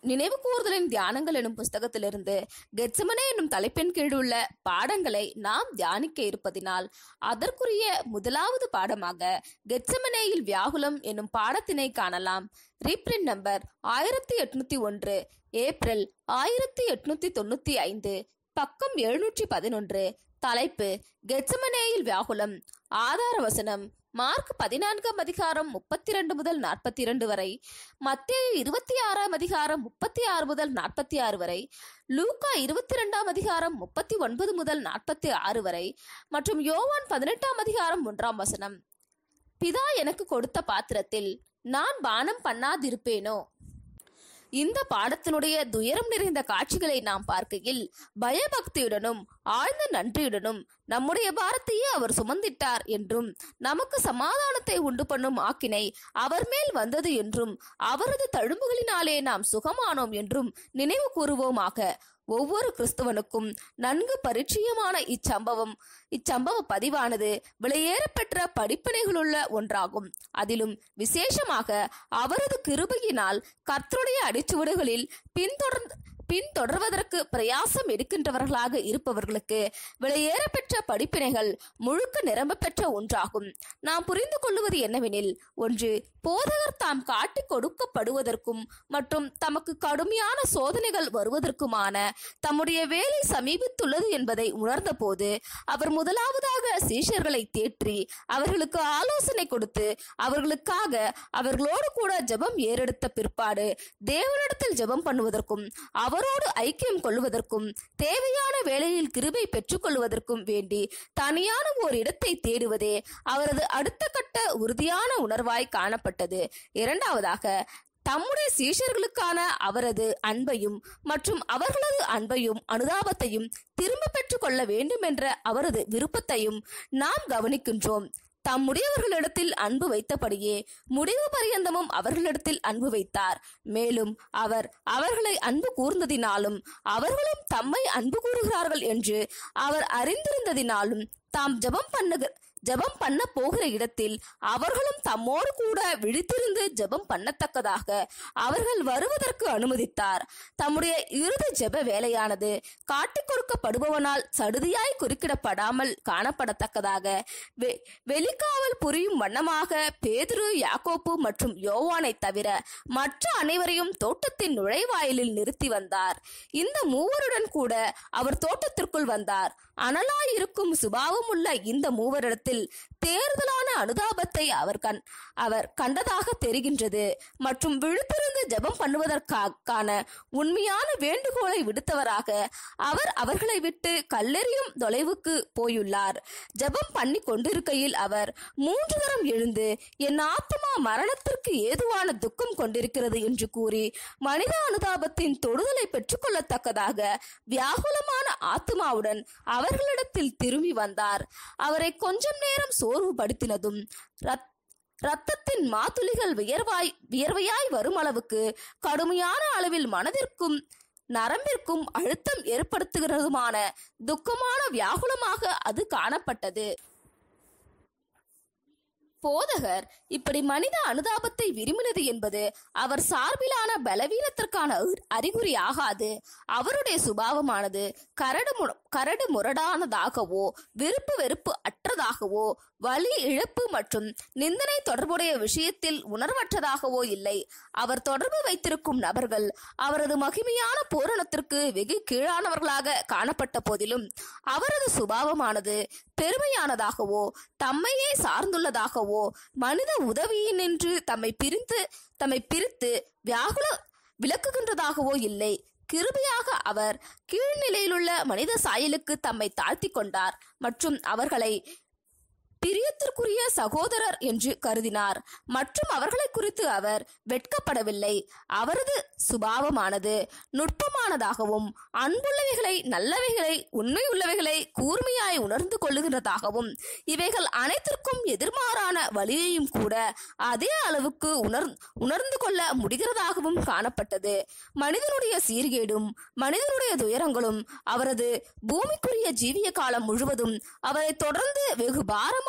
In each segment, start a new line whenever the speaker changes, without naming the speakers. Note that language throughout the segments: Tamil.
நினைவு கூறுதலின் தியானங்கள் எனும் புஸ்தகத்திலிருந்து கெட்சமனே என்னும் தலைப்பின் கீழ் உள்ள பாடங்களை நாம் தியானிக்க இருப்பதினால் அதற்குரிய முதலாவது பாடமாக கெட்சமனேயில் வியாகுலம் என்னும் பாடத்தினை காணலாம் ரீப்ரிண்ட் நம்பர் ஆயிரத்தி எட்நூத்தி ஒன்று ஏப்ரல் ஆயிரத்தி எட்நூத்தி தொண்ணூத்தி ஐந்து பக்கம் எழுநூற்றி பதினொன்று தலைப்பு கெட்சமனேயில் வியாகுலம் ஆதார வசனம் மார்க் பதினான்காம் அதிகாரம் முப்பத்தி இரண்டு முதல் நாற்பத்தி இரண்டு வரை மத்திய இருபத்தி ஆறாம் அதிகாரம் முப்பத்தி ஆறு முதல் நாற்பத்தி ஆறு வரை லூக்கா இருபத்தி இரண்டாம் அதிகாரம் முப்பத்தி ஒன்பது முதல் நாற்பத்தி ஆறு வரை மற்றும் யோவான் பதினெட்டாம் அதிகாரம் ஒன்றாம் வசனம் பிதா எனக்கு கொடுத்த பாத்திரத்தில் நான் பானம் பண்ணாதிருப்பேனோ இந்த பாடத்தினுடைய துயரம் நிறைந்த காட்சிகளை நாம் பார்க்கையில் பயபக்தியுடனும் ஆழ்ந்த நன்றியுடனும் நம்முடைய பாரத்தையே அவர் சுமந்திட்டார் என்றும் நமக்கு சமாதானத்தை உண்டு பண்ணும் ஆக்கினை அவர் மேல் வந்தது என்றும் அவரது தழும்புகளினாலே நாம் சுகமானோம் என்றும் நினைவு கூறுவோமாக ஒவ்வொரு கிறிஸ்தவனுக்கும் நன்கு பரிச்சயமான இச்சம்பவம் இச்சம்பவ பதிவானது விலையேறப்பெற்ற படிப்பினைகளுள்ள ஒன்றாகும் அதிலும் விசேஷமாக அவரது கிருபையினால் கர்த்தருடைய அடிச்சுவடுகளில் பின்தொடர்ந்து பின்தொடர்வதற்கு பிரயாசம் எடுக்கின்றவர்களாக இருப்பவர்களுக்கு விலையேறப்பெற்ற படிப்பினைகள் முழுக்க நிரம்ப பெற்ற ஒன்றாகும் நாம் புரிந்து கொள்வது என்னவெனில் ஒன்று போதகர் தாம் காட்டிக் கொடுக்கப்படுவதற்கும் மற்றும் தமக்கு கடுமையான சோதனைகள் வருவதற்குமான தம்முடைய வேலை சமீபித்துள்ளது என்பதை உணர்ந்தபோது அவர் முதலாவதாக சீஷர்களை தேற்றி அவர்களுக்கு ஆலோசனை கொடுத்து அவர்களுக்காக அவர்களோடு கூட ஜெபம் ஏறெடுத்த பிற்பாடு தேவனிடத்தில் ஜெபம் பண்ணுவதற்கும் அவரோடு ஐக்கியம் கொள்வதற்கும் தேவையான வேளையில் கிருபை பெற்றுக்கொள்வதற்கும் வேண்டி தனியான ஓர் இடத்தை தேடுவதே அவரது அடுத்த கட்ட உறுதியான உணர்வாய் காணப்பட்டது இரண்டாவதாக தம்முடைய சீஷர்களுக்கான அவரது அன்பையும் மற்றும் அவர்களது அன்பையும் அனுதாபத்தையும் திரும்ப பெற்றுக் கொள்ள வேண்டும் என்ற அவரது விருப்பத்தையும் நாம் கவனிக்கின்றோம் தம்முடையவர்களிடத்தில் அன்பு வைத்தபடியே முடிவு பரியந்தமும் அவர்களிடத்தில் அன்பு வைத்தார் மேலும் அவர் அவர்களை அன்பு கூர்ந்ததினாலும் அவர்களும் தம்மை அன்பு கூறுகிறார்கள் என்று அவர் அறிந்திருந்ததினாலும் தாம் ஜெபம் பண்ணுக ஜெபம் பண்ண போகிற இடத்தில் அவர்களும் தம்மோடு கூட விழித்திருந்து ஜெபம் பண்ணத்தக்கதாக அவர்கள் வருவதற்கு அனுமதித்தார் தம்முடைய இறுதி ஜெப வேலையானது காட்டிக் கொடுக்கப்படுபவனால் சடுதியாய் குறுக்கிடப்படாமல் காணப்படத்தக்கதாக வெ- வெளிக்காவல் புரியும் வண்ணமாக பேதுரு யாக்கோப்பு மற்றும் யோவானை தவிர மற்ற அனைவரையும் தோட்டத்தின் நுழைவாயிலில் நிறுத்தி வந்தார் இந்த மூவருடன் கூட அவர் தோட்டத்திற்குள் வந்தார் அனலாயிருக்கும் சுபாவம் உள்ள இந்த மூவரிடத்தில் தேர்தலான அனுதாபத்தை அவர் கண் அவர் கண்டதாக தெரிகின்றது மற்றும் விழுத்திருந்து ஜெபம் பண்ணுவதற்கான உண்மையான வேண்டுகோளை விடுத்தவராக அவர் அவர்களை விட்டு கல்லெறியும் தொலைவுக்கு போயுள்ளார் ஜெபம் பண்ணி கொண்டிருக்கையில் அவர் மூன்று தரம் எழுந்து என் ஆத்மா மரணத்திற்கு ஏதுவான துக்கம் கொண்டிருக்கிறது என்று கூறி மனித அனுதாபத்தின் தொடுதலை பெற்றுக்கொள்ளத்தக்கதாக வியாகுலமான ஆத்மாவுடன் அவர்களிடத்தில் திரும்பி வந்தார் அவரை கொஞ்சம் நேரம் சோர்வுபடுத்தினதும் ரத் இரத்தத்தின் மாத்துளிகள் வியர்வாய் வியர்வையாய் வரும் அளவுக்கு கடுமையான அளவில் மனதிற்கும் நரம்பிற்கும் அழுத்தம் ஏற்படுத்துகிறதுமான துக்கமான வியாகுலமாக அது காணப்பட்டது போதகர் இப்படி மனித அனுதாபத்தை விரும்பினது என்பது அவர் சார்பிலான பலவீனத்திற்கான அறி- அறிகுறி ஆகாது அவருடைய சுபாவமானது கரடு மு- கரடு முரடானதாகவோ விருப்பு வெறுப்பு அற்றதாகவோ வலி இழப்பு மற்றும் நிந்தனை தொடர்புடைய விஷயத்தில் உணர்வற்றதாகவோ இல்லை அவர் தொடர்பு வைத்திருக்கும் நபர்கள் அவரது மகிமையான பூரணத்திற்கு வெகு கீழானவர்களாக காணப்பட்ட போதிலும் அவரது சுபாவமானது பெருமையானதாகவோ தம்மையே சார்ந்துள்ளதாகவோ மனித உதவியினின்று தம்மை பிரித்து தம்மை பிரித்து வியாகுல விளக்குகின்றதாகவோ இல்லை கிருபையாக அவர் கீழ்நிலையிலுள்ள மனித சாயலுக்கு தம்மை தாழ்த்திக் கொண்டார் மற்றும் அவர்களை பிரியத்திற்குரிய சகோதரர் என்று கருதினார் மற்றும் அவர்களை குறித்து அவர் வெட்கப்படவில்லை அவரது சுபாவமானது நுட்பமானதாகவும் அன்புள்ளவைகளை நல்லவைகளை உண்மையுள்ளவைகளை கூர்மையாய் உணர்ந்து கொள்ளுகிறதாகவும் இவைகள் அனைத்திற்கும் எதிர்மாறான வழியையும் கூட அதே அளவுக்கு உணர் உணர்ந்து கொள்ள முடிகிறதாகவும் காணப்பட்டது மனிதனுடைய சீர்கேடும் மனிதனுடைய துயரங்களும் அவரது பூமிக்குரிய ஜீவிய காலம் முழுவதும் அவரை தொடர்ந்து வெகு பாரமாய்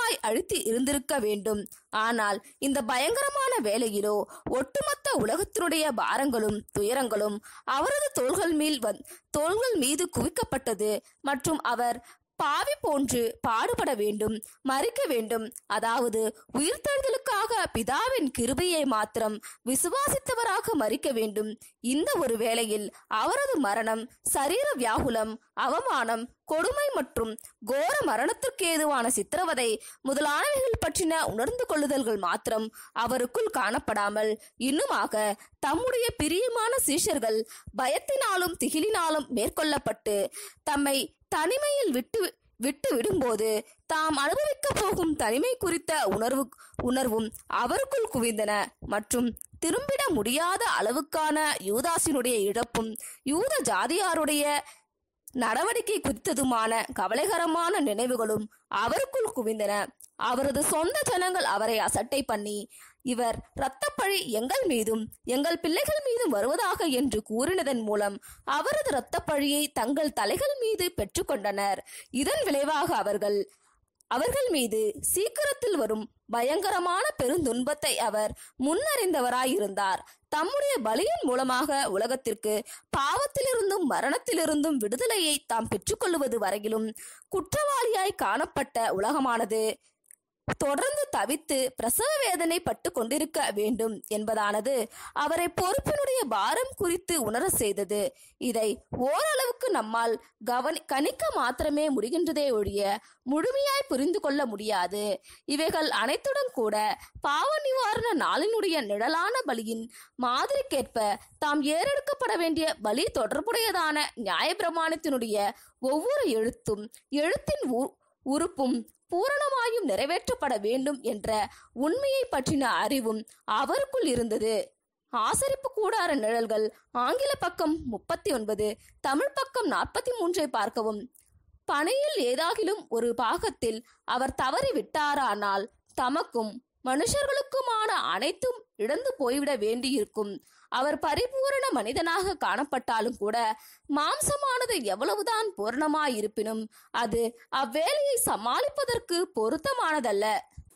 முற்றிலுமாய் அழித்து இருந்திருக்க வேண்டும் ஆனால் இந்த பயங்கரமான வேளையிலோ ஒட்டுமொத்த உலகத்தினுடைய பாரங்களும் துயரங்களும் அவரது தோள்கள் மேல் வந் தோள்கள் மீது குவிக்கப்பட்டது மற்றும் அவர் பாவி போன்று பாடுபட வேண்டும் மறிக்க வேண்டும் அதாவது உயிர்த்தெழுதலுக்காக பிதாவின் கிருபையை மாத்திரம் விசுவாசித்தவராக மறிக்க வேண்டும் இந்த ஒரு வேளையில் அவரது மரணம் சரீர வியாகுலம் அவமானம் கொடுமை மற்றும் கோர மரணத்திற்கு ஏதுவான சித்திரவதை முதலானவைகள் பற்றின உணர்ந்து கொள்ளுதல்கள் மாத்திரம் அவருக்குள் காணப்படாமல் இன்னுமாக தம்முடைய பிரியமான சீஷர்கள் பயத்தினாலும் திகிலினாலும் மேற்கொள்ளப்பட்டு தம்மை தனிமையில் விட்டு விட்டு விடும்போது தாம் அனுபவிக்க போகும் தனிமை குறித்த உணர்வு உணர்வும் அவருக்குள் குவிந்தன மற்றும் திரும்பிட முடியாத அளவுக்கான யூதாசினுடைய இழப்பும் யூத ஜாதியாருடைய நடவடிக்கை குறித்ததுமான கவலைகரமான நினைவுகளும் அவருக்குள் குவிந்தன அவரது சொந்த ஜனங்கள் அவரை அசட்டை பண்ணி இவர் இரத்தப்பழி எங்கள் மீதும் எங்கள் பிள்ளைகள் மீதும் வருவதாக என்று கூறினதன் மூலம் அவரது இரத்தப்பழியை தங்கள் தலைகள் மீது பெற்றுக்கொண்டனர் இதன் விளைவாக அவர்கள் அவர்கள் மீது சீக்கிரத்தில் வரும் பயங்கரமான பெருந்துன்பத்தை அவர் முன்னறிந்தவராயிருந்தார் தம்முடைய பலியின் மூலமாக உலகத்திற்கு பாவத்திலிருந்தும் மரணத்திலிருந்தும் விடுதலையை தாம் பெற்றுக்கொள்வது வரையிலும் குற்றவாளியாய் காணப்பட்ட உலகமானது தொடர்ந்து தவித்து பிரசவ வேதனை பட்டு கொண்டிருக்க வேண்டும் என்பதானது அவரை பொறுப்பினுடைய பாரம் குறித்து உணர செய்தது இதை ஓரளவுக்கு நம்மால் கவனி கணிக்க மாத்திரமே முடிகின்றதே ஒழிய முழுமையாய் புரிந்து கொள்ள முடியாது இவைகள் அனைத்துடன் கூட பாவ நிவாரண நாளினுடைய நிழலான பலியின் மாதிரிக்கேற்ப தாம் ஏறெடுக்கப்பட வேண்டிய பலி தொடர்புடையதான நியாயப்பிரமாணத்தினுடைய ஒவ்வொரு எழுத்தும் எழுத்தின் உ- உறுப்பும் பூரணமாயும் நிறைவேற்றப்பட வேண்டும் என்ற உண்மையை பற்றின அறிவும் அவருக்குள் இருந்தது ஆசரிப்பு கூடார நிழல்கள் ஆங்கில பக்கம் முப்பத்தி ஒன்பது தமிழ் பக்கம் நாற்பத்தி மூன்றை பார்க்கவும் பணியில் ஏதாகிலும் ஒரு பாகத்தில் அவர் தவறி விட்டாரானால் தமக்கும் மனுஷர்களுக்குமான அனைத்தும் இழந்து போய்விட வேண்டியிருக்கும் அவர் பரிபூரண மனிதனாக காணப்பட்டாலும் கூட மாம்சமானது எவ்வளவுதான் பூரணமாயிருப்பினும் அது அவ்வேலையை சமாளிப்பதற்கு பொருத்தமானதல்ல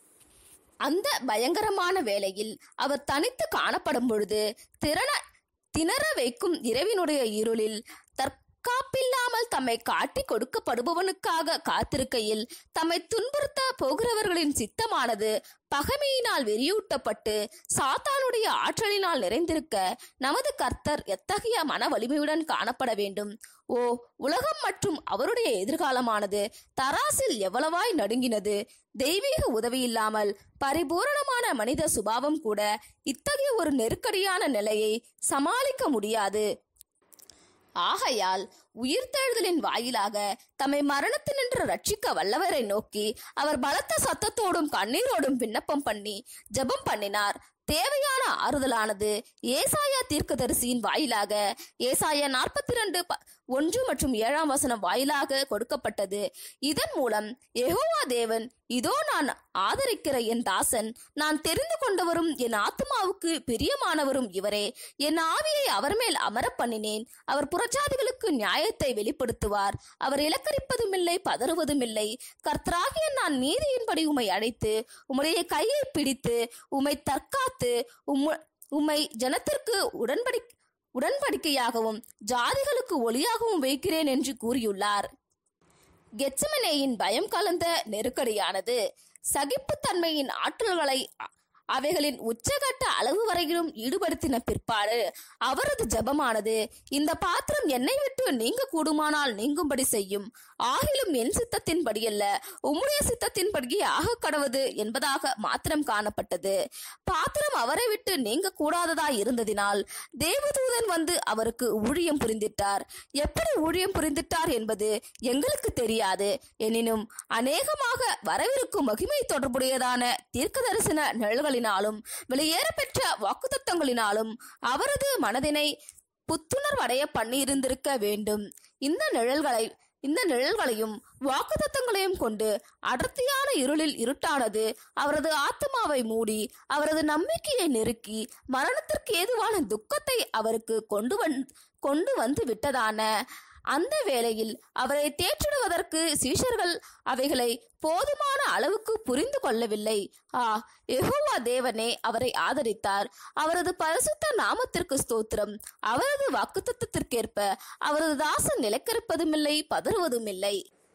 அந்த பயங்கரமான வேளையில் அவர் தனித்து காணப்படும் பொழுது திறன திணற வைக்கும் இரவினுடைய இருளில் தற்காப்பில்லாமல் தம்மை காட்டி கொடுக்கப்படுபவனுக்காக காத்திருக்கையில் தம்மை துன்புறுத்த போகிறவர்களின் சித்தமானது பகைமையினால் வெறியூட்டப்பட்டு சாத்தானுடைய ஆற்றலினால் நிறைந்திருக்க நமது கர்த்தர் எத்தகைய மன வலிமையுடன் காணப்பட வேண்டும் ஓ உலகம் மற்றும் அவருடைய எதிர்காலமானது தராசில் எவ்வளவாய் நடுங்கினது தெய்வீக உதவியில்லாமல் பரிபூரணமான மனித சுபாவம் கூட இத்தகைய ஒரு நெருக்கடியான நிலையை சமாளிக்க முடியாது ஆகையால் உயிர்த்தெழுதலின் வாயிலாக தம்மை மரணத்தினின்று ரட்சிக்க வல்லவரை நோக்கி அவர் பலத்த சத்தத்தோடும் கண்ணீரோடும் விண்ணப்பம் பண்ணி ஜெபம் பண்ணினார் தேவையான ஆறுதலானது ஏசாயா தீர்க்கதரிசியின் வாயிலாக ஏசாயா நாற்பத்தி ரெண்டு ஒன்று மற்றும் ஏழாம் வசனம் வாயிலாக கொடுக்கப்பட்டது இதன் மூலம் யெகோவா தேவன் இதோ நான் ஆதரிக்கிற என் தாசன் நான் தெரிந்து கொண்டவரும் என் ஆத்மாவுக்கு பிரியமானவரும் இவரே என் ஆவியை அவர் மேல் அமரப் பண்ணினேன் அவர் புறஜாதிகளுக்கு நியாயத்தை வெளிப்படுத்துவார் அவர் இலக்கரிப்பதும் இல்லை பதறுவதும் இல்லை கர்த்தராகிய நான் நீதியின்படி உம்மை அழைத்து உம்முடைய கையை பிடித்து உம்மை தற்காத்து உம்ம உம்மை ஜனத்திற்கு உடன்படி உடன்படிக்கையாகவும் ஜாதிகளுக்கு ஒளியாகவும் வைக்கிறேன் என்று கூறியுள்ளார் கெச்சமனேயின் பயம் கலந்த நெருக்கடியானது சகிப்புத்தன்மையின் ஆற்றல்களை அ- அவைகளின் உச்சகட்ட அளவு வரையிலும் ஈடுபடுத்தின பிற்பாடு அவரது ஜெபமானது இந்த பாத்திரம் என்னை விட்டு நீங்க கூடுமானால் நீங்கும்படி செய்யும் ஆகிலும் என் சித்தத்தின்படியல்ல உம்முடைய சித்தத்தின்படியே ஆக கடவது என்பதாக மாத்திரம் காணப்பட்டது பாத்திரம் அவரை விட்டு நீங்க கூடாததாய் இருந்ததினால் தேவதூதன் வந்து அவருக்கு ஊழியம் புரிந்திட்டார் எப்படி ஊழியம் புரிந்திட்டார் என்பது எங்களுக்கு தெரியாது எனினும் அநேகமாக வரவிருக்கும் மகிமை தொடர்புடையதான தீர்க்க தரிசன நிழல்களினாலும் வெளியேறப்பெற்ற வாக்குத்தத்தங்களினாலும் அவரது மனதினை புத்துணர்வடைய பண்ணியிருந்திருக்க வேண்டும் இந்த நிழல்களை இந்த நிழல்களையும் வாக்குத்தத்தங்களையும் கொண்டு அடர்த்தியான இருளில் இருட்டானது அவரது ஆத்மாவை மூடி அவரது நம்பிக்கையை நெருக்கி மரணத்திற்கு ஏதுவான துக்கத்தை அவருக்கு கொண்டு வந் கொண்டு வந்து விட்டதான அந்த வேளையில் அவரை தேற்றிடுவதற்கு சீஷர்கள் அவைகளை போதுமான அளவுக்கு புரிந்து கொள்ளவில்லை ஆ யெகோவா தேவனே அவரை ஆதரித்தார் அவரது பரிசுத்த நாமத்திற்கு ஸ்தோத்திரம் அவரது வாக்குத்தத்திற்கேற்ப அவரது தாசன் நிலைக்கிருப்பதுமில்லை பதறுவதுமில்லை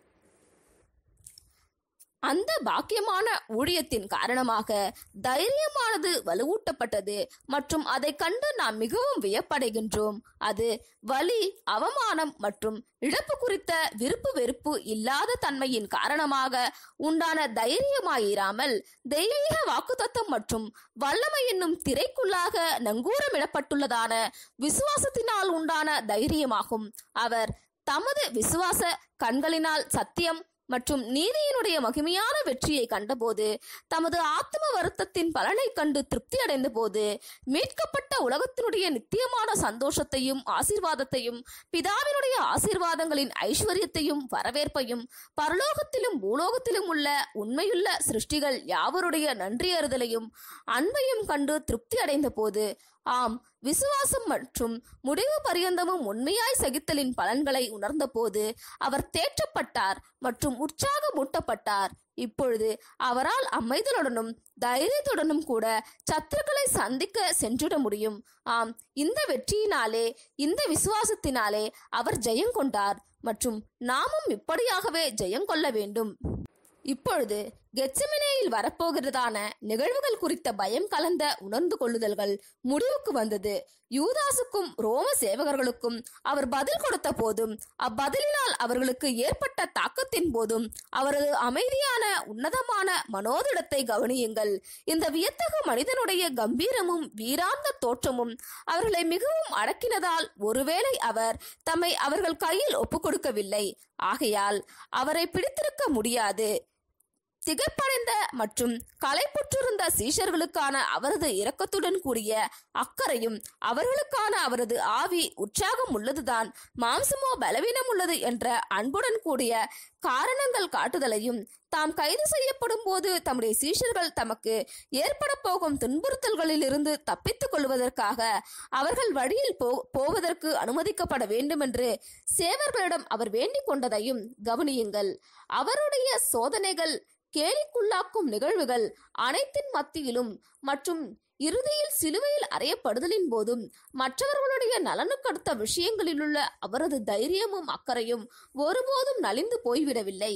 அந்த பாக்கியமான ஊழியத்தின் காரணமாக தைரியமானது வலுவூட்டப்பட்டது மற்றும் அதை கண்டு நாம் மிகவும் வியப்படைகின்றோம் அது வலி அவமானம் மற்றும் இழப்பு குறித்த விருப்பு வெறுப்பு இல்லாத தன்மையின் காரணமாக உண்டான தைரியமாயிராமல் தெய்வீக வாக்குத்தத்தம் மற்றும் வல்லமை என்னும் திரைக்குள்ளாக நங்கூரமிடப்பட்டுள்ளதான விசுவாசத்தினால் உண்டான தைரியமாகும் அவர் தமது விசுவாச கண்களினால் சத்தியம் மற்றும் நீதியினுடைய மகிமையான வெற்றியை கண்டபோது தமது ஆத்ம வருத்தத்தின் பலனை கண்டு திருப்தி அடைந்த போது மீட்கப்பட்ட உலகத்தினுடைய நித்தியமான சந்தோஷத்தையும் ஆசீர்வாதத்தையும் பிதாவினுடைய ஆசீர்வாதங்களின் ஐஸ்வர்யத்தையும் வரவேற்பையும் பரலோகத்திலும் பூலோகத்திலும் உள்ள உண்மையுள்ள சிருஷ்டிகள் யாவருடைய நன்றியறுதலையும் அன்பையும் கண்டு திருப்தி அடைந்த போது ஆம் விசுவாசம் மற்றும் முடிவு பரியந்தமும் உண்மையாய் சகித்தலின் பலன்களை உணர்ந்தபோது அவர் தேற்றப்பட்டார் மற்றும் உற்சாகமூட்டப்பட்டார் இப்பொழுது அவரால் அமைதலுடனும் தைரியத்துடனும் கூட சத்துருக்களை சந்திக்க சென்றிட முடியும் ஆம் இந்த வெற்றியினாலே இந்த விசுவாசத்தினாலே அவர் ஜெயம் கொண்டார் மற்றும் நாமும் இப்படியாகவே ஜெயம் கொள்ள வேண்டும் இப்பொழுது கெச்சமினேயில் வரப்போகிறதான நிகழ்வுகள் குறித்த பயம் கலந்த உணர்ந்து கொள்ளுதல்கள் முடிவுக்கு வந்தது யூதாசுக்கும் ரோம சேவகர்களுக்கும் அவர் பதில் கொடுத்த போதும் அப்பதிலினால் அவர்களுக்கு ஏற்பட்ட தாக்கத்தின் போதும் அவரது அமைதியான உன்னதமான மனோதிடத்தை கவனியுங்கள் இந்த வியத்தகு மனிதனுடைய கம்பீரமும் வீராந்த தோற்றமும் அவர்களை மிகவும் அடக்கினதால் ஒருவேளை அவர் தம்மை அவர்கள் கையில் ஒப்புக் கொடுக்கவில்லை ஆகையால் அவரை பிடித்திருக்க முடியாது திகைப்படைந்த மற்றும் களைப்புற்றிருந்த சீஷர்களுக்கான அவரது இரக்கத்துடன் கூடிய அக்கறையும் அவர்களுக்கான அவரது ஆவி உற்சாகம் உள்ளதுதான் மாம்சமோ பலவீனம் உள்ளது என்ற அன்புடன் கூடிய காரணங்கள் காட்டுதலையும் தாம் கைது செய்யப்படும் போது தம்முடைய சீஷர்கள் தமக்கு ஏற்பட போகும் துன்புறுத்தல்களில் இருந்து தப்பித்துக் கொள்வதற்காக அவர்கள் வழியில் போ போவதற்கு அனுமதிக்கப்பட வேண்டுமென்று சேவர்களிடம் அவர் வேண்டிக் கொண்டதையும் கவனியுங்கள் அவருடைய சோதனைகள் கேலிக்குள்ளாக்கும் நிகழ்வுகள் அனைத்தின் மத்தியிலும் மற்றும் இறுதியில் சிலுவையில் அறையப்படுதலின் போதும் மற்றவர்களுடைய நலனுக்கடுத்த விஷயங்களிலுள்ள அவரது தைரியமும் அக்கறையும் ஒருபோதும் நலிந்து போய்விடவில்லை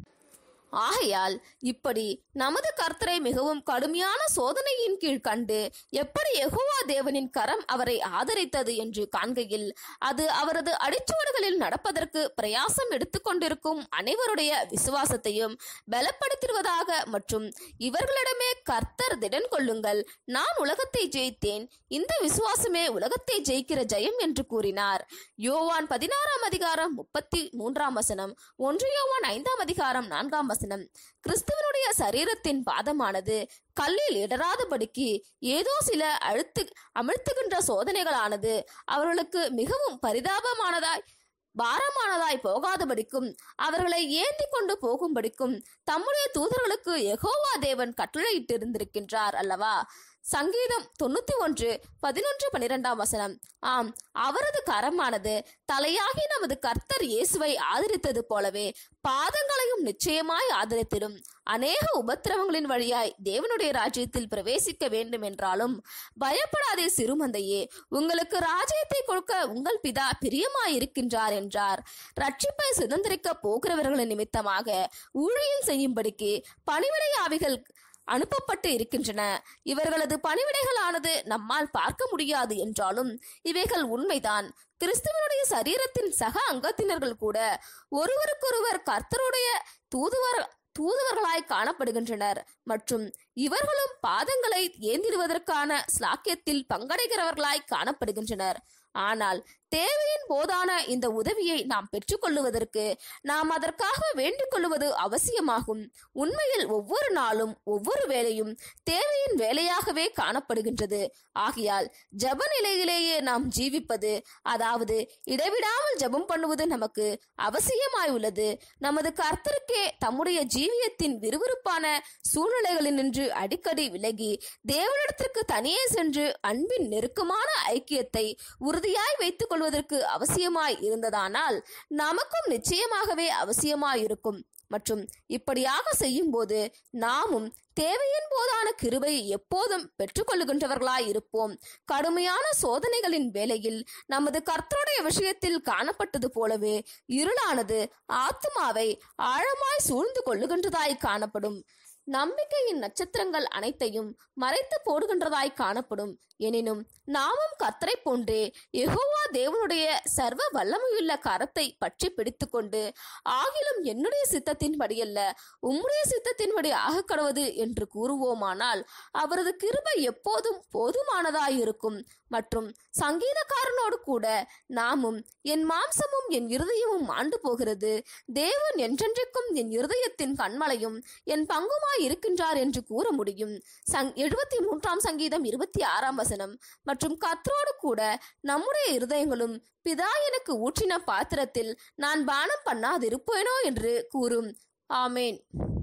ஆகையால் இப்படி நமது கர்த்தரை மிகவும் கடுமையான சோதனையின் கீழ் கண்டு எப்படி யெகோவா தேவனின் கரம் அவரை ஆதரித்தது என்று காண்கையில் அது அவரது அடிச்சுவடுகளில் நடப்பதற்கு பிரயாசம் எடுத்துக்கொண்டிருக்கும் அனைவருடைய விசுவாசத்தையும் பலப்படுத்திடுவதாக மற்றும் இவர்களிடமே கர்த்தர் திடன் கொள்ளுங்கள் நான் உலகத்தை ஜெயித்தேன் இந்த விசுவாசமே உலகத்தை ஜெயிக்கிற ஜெயம் என்று கூறினார் யோவான் பதினாறாம் அதிகாரம் முப்பத்தி மூன்றாம் வசனம் ஒன்று யோவான் ஐந்தாம் அதிகாரம் நான்காம் வசனம் கிறிஸ்துவனுடைய சரீரத்தின் பாதமானது கல்லில் இடராதபடிக்கு ஏதோ சில அழுத்து அமிழ்த்துகின்ற சோதனைகளானது அவர்களுக்கு மிகவும் பரிதாபமானதாய் பாரமானதாய் போகாதபடிக்கும் அவர்களை ஏந்தி கொண்டு போகும்படிக்கும் தம்முடைய தூதர்களுக்கு யெகோவா தேவன் கட்டளையிட்டிருந்திருக்கின்றார் அல்லவா சங்கீதம் தொண்ணூத்தி ஒன்று பதினொன்று பனிரெண்டாம் வசனம் ஆம் அவரது கரமானது தலையாகி நமது கர்த்தர் இயேசுவை ஆதரித்தது போலவே பாதங்களையும் நிச்சயமாய் ஆதரித்திடும் அநேக உபத்திரவங்களின் வழியாய் தேவனுடைய ராஜ்யத்தில் பிரவேசிக்க வேண்டும் என்றாலும் பயப்படாதே சிறுமந்தையே உங்களுக்கு ராஜ்யத்தை கொடுக்க உங்கள் பிதா பிரியமாயிருக்கின்றார் என்றார் ரட்சிப்பை சுதந்திரிக்க போகிறவர்களின் நிமித்தமாக ஊழியம் செய்யும்படிக்கு பணிவிடை ஆவிகள் அனுப்பப்பட்டு இருக்கின்றன இவர்களது பணிவிடைகளானது நம்மால் பார்க்க முடியாது என்றாலும் இவைகள் உண்மைதான் கிறிஸ்துவனுடைய சரீரத்தின் சக அங்கத்தினர்கள் கூட ஒருவருக்கொருவர் கர்த்தருடைய தூதுவர் தூதுவர்களாய் காணப்படுகின்றனர் மற்றும் இவர்களும் பாதங்களை ஏந்திடுவதற்கான ஸ்லாக்கியத்தில் பங்கடைகிறவர்களாய் காணப்படுகின்றனர் ஆனால் தேவையின் போதான இந்த உதவியை நாம் பெற்றுக்கொள்ளுவதற்கு நாம் அதற்காக வேண்டிக் கொள்வது அவசியமாகும் உண்மையில் ஒவ்வொரு நாளும் ஒவ்வொரு வேலையும் தேவையின் வேலையாகவே காணப்படுகின்றது ஆகையால் ஜப நிலையிலேயே நாம் ஜீவிப்பது அதாவது இடைவிடாமல் ஜெபம் பண்ணுவது நமக்கு அவசியமாயுள்ளது நமது கர்த்தருக்கே தம்முடைய ஜீவியத்தின் விறுவிறுப்பான சூழ்நிலைகளில் நின்று அடிக்கடி விலகி தேவனிடத்திற்கு தனியே சென்று அன்பின் நெருக்கமான ஐக்கியத்தை உறுதியாய் வைத்துக் கொள்வது கொள்வதற்கு அவசியமாய் இருந்ததானால் நமக்கும் நிச்சயமாகவே அவசியமாய் இருக்கும் மற்றும் இப்படியாக செய்யும்போது நாமும் தேவையின் போதான கிருபையை எப்போதும் பெற்றுக்கொள்ளுகின்றவர்களாய் இருப்போம் கடுமையான சோதனைகளின் வேளையில் நமது கர்த்தருடைய விஷயத்தில் காணப்பட்டது போலவே இருளானது ஆத்மாவை ஆழமாய் சூழ்ந்து கொள்ளுகின்றதாய் காணப்படும் நம்பிக்கையின் நட்சத்திரங்கள் அனைத்தையும் மறைத்து போடுகின்றதாய் காணப்படும் எனினும் நாமும் கத்தரை போன்றே யெகோவா தேவனுடைய சர்வ வல்லமையுள்ள கரத்தை பற்றி பிடித்துக்கொண்டு ஆகிலும் என்னுடைய சித்தத்தின்படியல்ல உம்முடைய சித்தத்தின்படி ஆக கடவது என்று கூறுவோமானால் அவரது கிருபை எப்போதும் போதுமானதாயிருக்கும் மற்றும் சங்கீதக்காரனோடு கூட நாமும் என் மாம்சமும் என் இருதயமும் ஆண்டு போகிறது தேவன் என்றென்றைக்கும் என் இருதயத்தின் கண்மலையும் என் பங்குமாய் இருக்கின்றார் என்று கூற முடியும் சங் எழுபத்தி மூன்றாம் சங்கீதம் இருபத்தி ஆறாம் வசனம் மற்றும் கத்தரோடு கூட நம்முடைய இருதயங்களும் பிதா எனக்கு ஊற்றின பாத்திரத்தில் நான் பானம் பண்ணாதிருப்பேனோ என்று கூறும் ஆமேன்